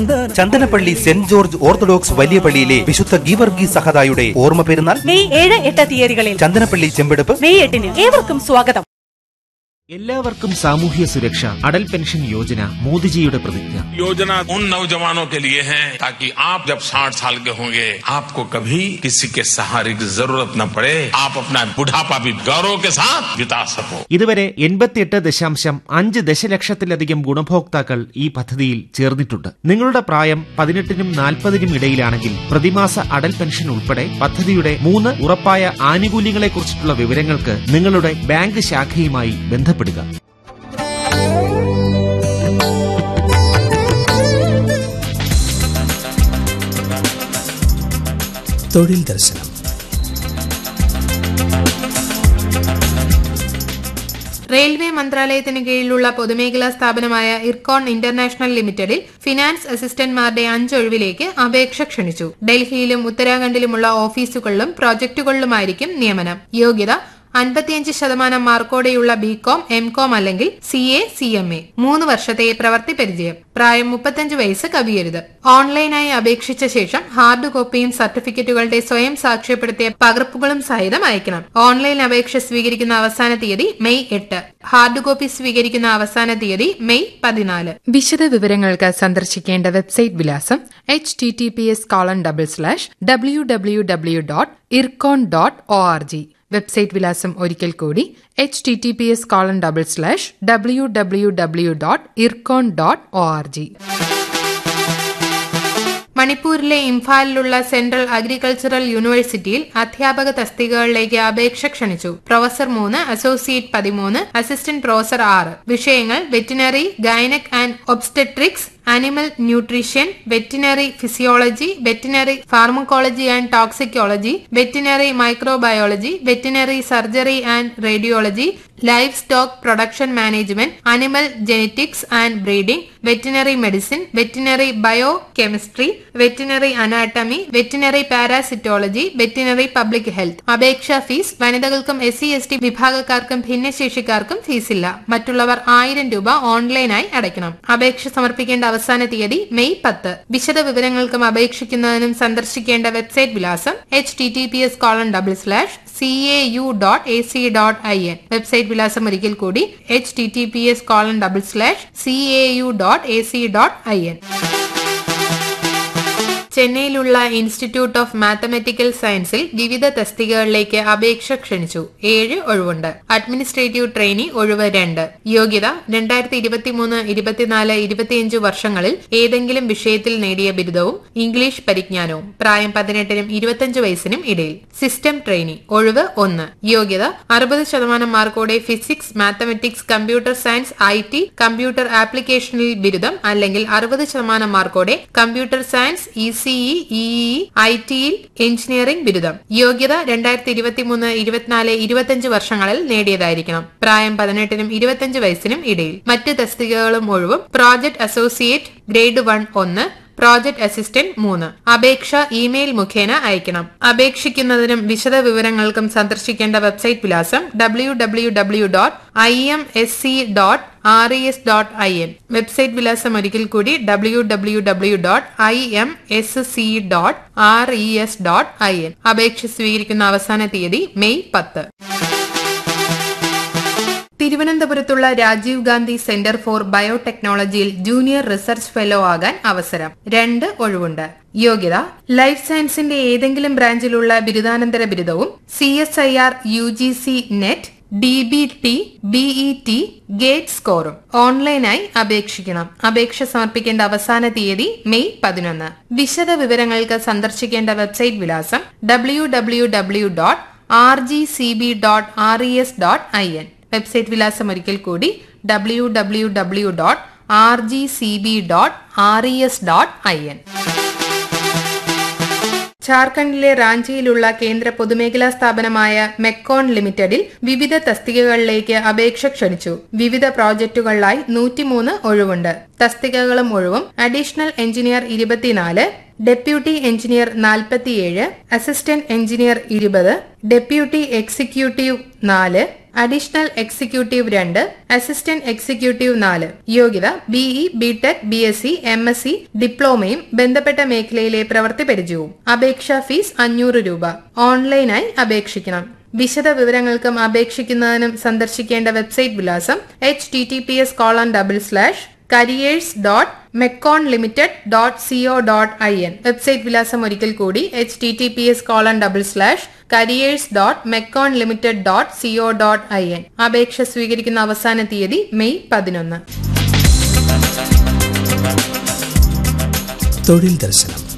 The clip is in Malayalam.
ചന്ദന ചന്ദനപ്പള്ളി സെന്റ് ജോർജ് ഓർത്തഡോക്സ് വലിയ പള്ളിയിലെ വിശുദ്ധ ഗീവർഗി സഹദായുടെ ഓർമ്മ പെരുന്നാൾ മെയ് ഏഴ് എട്ട് തീയതികളിൽ ചന്ദനപ്പള്ളി ചെമ്പെടുപ്പ് മെയ് എട്ടിന് ഏവർക്കും സ്വാഗതം എല്ലാവർക്കും സാമൂഹ്യ സുരക്ഷ അടൽ പെൻഷൻ യോജന മോദിജിയുടെ പ്രതിജ്ഞ योजना उन नौजवानों के लिए है ताकि आप जब 60 साल के होंगे आपको कभी किसी के सहारे की जरूरत न पड़े आप अपना बुढ़ापा भी गौरव के साथ बिता सको ഇതുവരെ എൺപത്തിയെട്ട് ദശാംശം അഞ്ച് ദശലക്ഷത്തിലധികം ഗുണഭോക്താക്കൾ ഈ പദ്ധതിയിൽ ചേർന്നിട്ടുണ്ട് നിങ്ങളുടെ പ്രായം പതിനെട്ടിനും നാൽപ്പതിനും ഇടയിലാണെങ്കിൽ പ്രതിമാസ അടൽ പെൻഷൻ ഉൾപ്പെടെ പദ്ധതിയുടെ മൂന്ന് ഉറപ്പായ ആനുകൂല്യങ്ങളെക്കുറിച്ചിട്ടുള്ള വിവരങ്ങൾക്ക് നിങ്ങളുടെ ബാങ്ക് ശാഖയുമായി ബന്ധപ്പെടുക തൊഴിൽ ദർശനം റെയിൽവേ മന്ത്രാലയത്തിന് കീഴിലുള്ള പൊതുമേഖലാ സ്ഥാപനമായ ഇർക്കോൺ ഇന്റർനാഷണൽ ലിമിറ്റഡിൽ ഫിനാൻസ് അസിസ്റ്റന്റ്മാരുടെ അഞ്ചൊഴിവിലേക്ക് അപേക്ഷ ക്ഷണിച്ചു ഡൽഹിയിലും ഉത്തരാഖണ്ഡിലുമുള്ള ഓഫീസുകളിലും പ്രോജക്ടുകളിലുമായിരിക്കും നിയമനം യോഗ്യത അൻപത്തിയഞ്ച് ശതമാനം മാർക്കോടെയുള്ള ബികോം എം കോം അല്ലെങ്കിൽ C A C M A മൂന്ന് വർഷത്തെ പ്രവൃത്തി പരിചയം പ്രായം മുപ്പത്തഞ്ച് വയസ്സ് കവിയരുത് ഓൺലൈനായി അപേക്ഷിച്ച ശേഷം ഹാർഡ് കോപ്പിയും സർട്ടിഫിക്കറ്റുകളുടെ സ്വയം സാക്ഷ്യപ്പെടുത്തിയ പകർപ്പുകളും സഹിതം അയക്കണം ഓൺലൈൻ അപേക്ഷ സ്വീകരിക്കുന്ന അവസാന തീയതി മെയ് എട്ട് ഹാർഡ് കോപ്പി സ്വീകരിക്കുന്ന അവസാന തീയതി മെയ് പതിനാല് വിശദ വിവരങ്ങൾക്ക് സന്ദർശിക്കേണ്ട വെബ്സൈറ്റ് വിലാസം H T T P S colon double slash W W W dot IRCON dot O R G website വിലാസം ഒരിക്കൽ കൂടി H T T P S colon double slash W W W dot IRCON dot O R G മണിപ്പൂരിലെ ഇംഫാലിലുള്ള സെൻട്രൽ അഗ്രികൾച്ചറൽ യൂണിവേഴ്സിറ്റിയിൽ അധ്യാപക തസ്തികകളിലേക്ക് അപേക്ഷ ക്ഷണിച്ചു പ്രൊഫസർ മൂന്ന് അസോസിയേറ്റ് പതിമൂന്ന് അസിസ്റ്റന്റ് പ്രൊഫസർ ആറ് വിഷയങ്ങൾ veterinary gynaec and obstetrics animal nutrition veterinary physiology veterinary pharmacology and toxicology veterinary microbiology veterinary surgery and radiology livestock production management animal genetics and breeding veterinary medicine veterinary biochemistry veterinary anatomy veterinary parasitology veterinary public health അപേക്ഷാ ഫീസ് വനിതകൾക്കും എസ് സി എസ് ടി വിഭാഗക്കാർക്കും ഭിന്നശേഷിക്കാർക്കും ഫീസില്ല മറ്റുള്ളവർ ആയിരം രൂപ ഓൺലൈനായി അടയ്ക്കണം അപേക്ഷ സമർപ്പിക്കേണ്ട അവസാന തീയതി മെയ് പത്ത് വിശദ വിവരങ്ങൾക്കും അപേക്ഷിക്കുന്നതിനും സന്ദർശിക്കേണ്ട വെബ്സൈറ്റ് വിലാസം H T T P S colon double slash C A U dot A C dot I N website വിലാസം ഒരിക്കൽ കൂടി H T T P S colon double slash C A U dot A C dot I N ചെന്നൈയിലുള്ള ഇൻസ്റ്റിറ്റ്യൂട്ട് ഓഫ് മാത്തമാറ്റിക്കൽ സയൻസിൽ വിവിധ തസ്തികകളിലേക്ക് അപേക്ഷ ക്ഷണിച്ചു ഏഴ് ഒഴിവുണ്ട് അഡ്മിനിസ്ട്രേറ്റീവ് ട്രെയിനി ഒഴിവ് രണ്ട് യോഗ്യത രണ്ടായിരത്തി ഇരുപത്തിമൂന്ന് ഇരുപത്തിനാല് ഇരുപത്തിയഞ്ച് വർഷങ്ങളിൽ ഏതെങ്കിലും വിഷയത്തിൽ നേടിയ ബിരുദവും ഇംഗ്ലീഷ് പരിജ്ഞാനവും പ്രായം പതിനെട്ടിനും ഇരുപത്തിയഞ്ച് വയസ്സിനും ഇടയിൽ സിസ്റ്റം ട്രെയിനി ഒഴിവ് ഒന്ന് യോഗ്യത അറുപത് ശതമാനം മാർക്കോടെ physics mathematics computer science I T computer ആപ്ലിക്കേഷനിൽ ബിരുദം അല്ലെങ്കിൽ അറുപത് ശതമാനം മാർക്കോടെ computer science E CE E I ടിയിൽ എഞ്ചിനീയറിംഗ് ബിരുദം യോഗ്യത രണ്ടായിരത്തി ഇരുപത്തിമൂന്ന് ഇരുപത്തിനാല് ഇരുപത്തിയഞ്ച് വർഷങ്ങളിൽ നേടിയതായിരിക്കണം പ്രായം പതിനെട്ടിനും ഇരുപത്തിയഞ്ച് വയസ്സിനും ഇടയിൽ മറ്റ് തസ്തികകളും ഒഴിവും പ്രോജക്ട് അസോസിയേറ്റ് ഗ്രേഡ് വൺ ഒന്ന് പ്രോജക്ട് അസിസ്റ്റന്റ് മൂന്ന് അപേക്ഷ ഇമെയിൽ മുഖേന അയക്കണം അപേക്ഷിക്കുന്നതിനും വിശദ വിവരങ്ങൾക്കും സന്ദർശിക്കേണ്ട വെബ്സൈറ്റ് വിലാസം W W W dot I M S C dot R E S dot I N website വിലാസം ഒരിക്കൽ കൂടി W W W dot I M S C dot R E S dot I N അപേക്ഷ സ്വീകരിക്കുന്ന അവസാന തീയതി മെയ് പത്ത് തിരുവനന്തപുരത്തുള്ള Rajiv Gandhi centre for ബയോടെക്നോളജിയിൽ junior research fellow ആകാൻ അവസരം രണ്ട് ഒഴിവുണ്ട് യോഗ്യത ലൈഫ് സയൻസിന്റെ ഏതെങ്കിലും ബ്രാഞ്ചിലുള്ള ബിരുദാനന്തര ബിരുദവും C S I R U G C net D B T BE T gate സ്കോറും ഓൺലൈനായി അപേക്ഷിക്കണം അപേക്ഷ സമർപ്പിക്കേണ്ട അവസാന തീയതി മെയ് പതിനൊന്ന് വിശദ വിവരങ്ങൾക്ക് സന്ദർശിക്കേണ്ട വെബ്സൈറ്റ് വിലാസം W W W dot R G C B dot R E S dot I N website വിലാസം ഒരിക്കൽ കൂടി W W W dot R G C B dot R E S dot I N ജാർഖണ്ഡിലെ റാഞ്ചിയിലുള്ള കേന്ദ്ര പൊതുമേഖലാ സ്ഥാപനമായ മെക്കോൺ ലിമിറ്റഡിൽ വിവിധ തസ്തികകളിലേക്ക് അപേക്ഷ ക്ഷണിച്ചു വിവിധ പ്രോജക്റ്റുകളിലായി നൂറ്റിമൂന്ന് ഒഴിവുണ്ട് തസ്തികകളും ഒഴിവും അഡീഷണൽ എഞ്ചിനീയർ ഇരുപത്തിനാല് ഡെപ്യൂട്ടി എഞ്ചിനീയർ നാൽപ്പത്തിയേഴ് അസിസ്റ്റന്റ് എഞ്ചിനീയർ ഇരുപത് ഡെപ്യൂട്ടി എക്സിക്യൂട്ടീവ് നാല് അഡീഷണൽ എക്സിക്യൂട്ടീവ് രണ്ട് അസിസ്റ്റന്റ് എക്സിക്യൂട്ടീവ് നാല് യോഗ്യത BE BTech B S C M S C ഡിപ്ലോമയും ബന്ധപ്പെട്ട മേഖലയിലെ പ്രവൃത്തി പരിചയവും അപേക്ഷാ ഫീസ് അഞ്ഞൂറ് രൂപ ഓൺലൈനായി അപേക്ഷിക്കണം വിശദ വിവരങ്ങൾക്കും അപേക്ഷിക്കുന്നതിനും സന്ദർശിക്കേണ്ട വെബ്സൈറ്റ് വിലാസം H T T P S colon double slash careers dot MECON limited dot co dot I N website വിലാസം ഒരിക്കൽ കൂടി H T T P S colon double slash careers dot MECON limited dot co dot I N അപേക്ഷ സ്വീകരിക്കുന്ന അവസാന തീയതി മെയ് പതിനൊന്ന് തൊഴിൽ ദർശനം